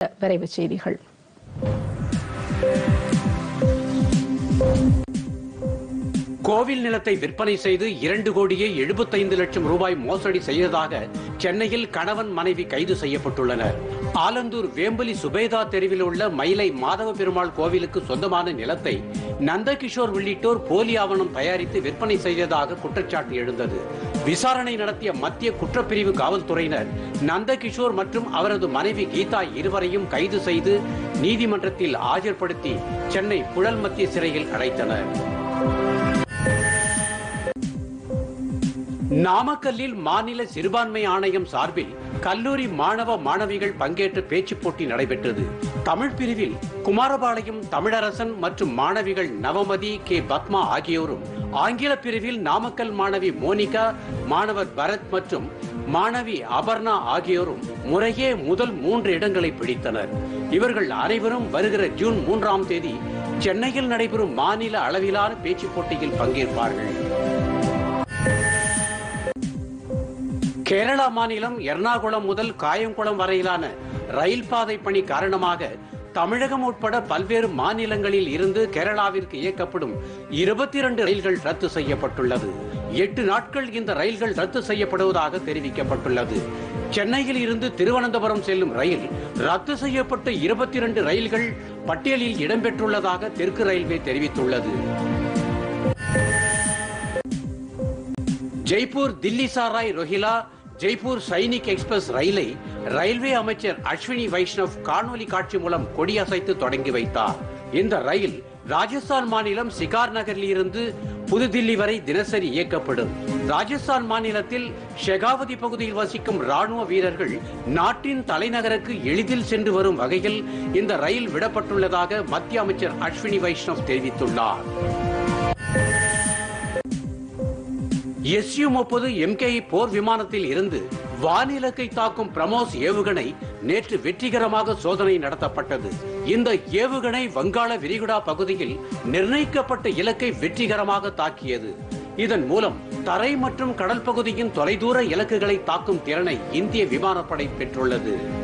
விரைவுச் செய்திகள் கோவில் நிலத்தை விற்பனை செய்து இரண்டு கோடியே எழுபத்தைந்து லட்சம் ரூபாய் மோசடி செய்ததாக சென்னையில் கணவன் மனைவி கைது செய்யப்பட்டுள்ளனர் ஆலந்தூர் வேம்பலி சுபேதா தெருவில் உள்ள மயிலை மாதவ பெருமாள் கோவிலுக்கு சொந்தமான நிலத்தை நந்தகிஷோர் உள்ளிட்டோர் போலி ஆவணம் தயாரித்து விற்பனை செய்ததாக குற்றச்சாட்டு எழுந்தது விசாரணை நடத்திய மத்திய குற்றப்பிரிவு காவல்துறையினர் நந்தகிஷோர் மற்றும் அவரது மனைவி கீதா இருவரையும் கைது செய்து நீதிமன்றத்தில் ஆஜர்படுத்தி சென்னை புழல் மத்திய சிறையில் அடைத்தனர் நாமக்கல்லில் மாநில சிறுபான்மை ஆணையம் சார்பில் கல்லூரி மாணவ மாணவிகள் பங்கேற்ற பேச்சுப் போட்டி நடைபெற்றது தமிழ் பிரிவில் குமாரபாளையம் தமிழரசன் மற்றும் மாணவிகள் நவமதி கே பத்மா ஆகியோரும் ஆங்கில பிரிவில் நாமக்கல் மாணவி மோனிகா மாணவர் பரத் மற்றும் மாணவி அபர்ணா ஆகியோரும் முறையே முதல் மூன்று இடங்களை பிடித்தனர் இவர்கள் அனைவரும் வருகிற ஜூன் மூன்றாம் தேதி சென்னையில் நடைபெறும் மாநில அளவிலான பேச்சுப் போட்டியில் பங்கேற்பார்கள் கேரளா மாநிலம் எர்ணாகுளம் முதல் காயங்குளம் வரையிலான ரயில் பாதை பணி காரணமாக தமிழகம் உட்பட பல்வேறு மாநிலங்களில் இருந்து கேரளாவிற்கு இயக்கப்படும் இருபத்தி இரண்டு ரயில்கள் ரத்து செய்யப்பட்டுள்ளது எட்டு நாட்கள் இந்த ரயில்கள் ரத்து செய்யப்படுவதாக தெரிவிக்கப்பட்டுள்ளது சென்னையில் இருந்து திருவனந்தபுரம் செல்லும் ரயில் ரத்து செய்யப்பட்ட இருபத்தி இரண்டு ரயில்கள் பட்டியலில் இடம்பெற்றுள்ளதாக தெற்கு ரயில்வே தெரிவித்துள்ளது ஜெய்ப்பூர் தில்லி சாராய் ரொஹிலா ஜெய்ப்பூர் சைனிக் எக்ஸ்பிரஸ் ரயிலை ரயில்வே அமைச்சர் அஸ்வினி வைஷ்ணவ் காணொலி காட்சி மூலம் கொடியசைத்து தொடங்கி வைத்தார் இந்த ரயில் ராஜஸ்தான் மாநிலம் சிகார் நகரில் இருந்து புதுதில்லி வரை தினசரி இயக்கப்படும் ராஜஸ்தான் மாநிலத்தில் ஷெகாவதி பகுதியில் வசிக்கும் ராணுவ வீரர்கள் நாட்டின் தலைநகருக்கு எளிதில் சென்று வரும் வகையில் இந்த ரயில் விடப்பட்டுள்ளதாக மத்திய அமைச்சர் அஸ்வினி வைஷ்ணவ் தெரிவித்துள்ளார் எஸ்யூ முப்பது எம்கே போர் விமானத்தில் இருந்து வானிலக்கை தாக்கும் பிரமோஸ் ஏவுகணை நேற்று வெற்றிகரமாக சோதனை நடத்தப்பட்டது இந்த ஏவுகணை வங்காள விரிகுடா பகுதியில் நிர்ணயிக்கப்பட்ட இலக்கை வெற்றிகரமாக தாக்கியது இதன் மூலம் தரை மற்றும் கடல் பகுதியின் தொலைதூர இலக்குகளை தாக்கும் திறனை இந்திய விமானப்படை பெற்றுள்ளது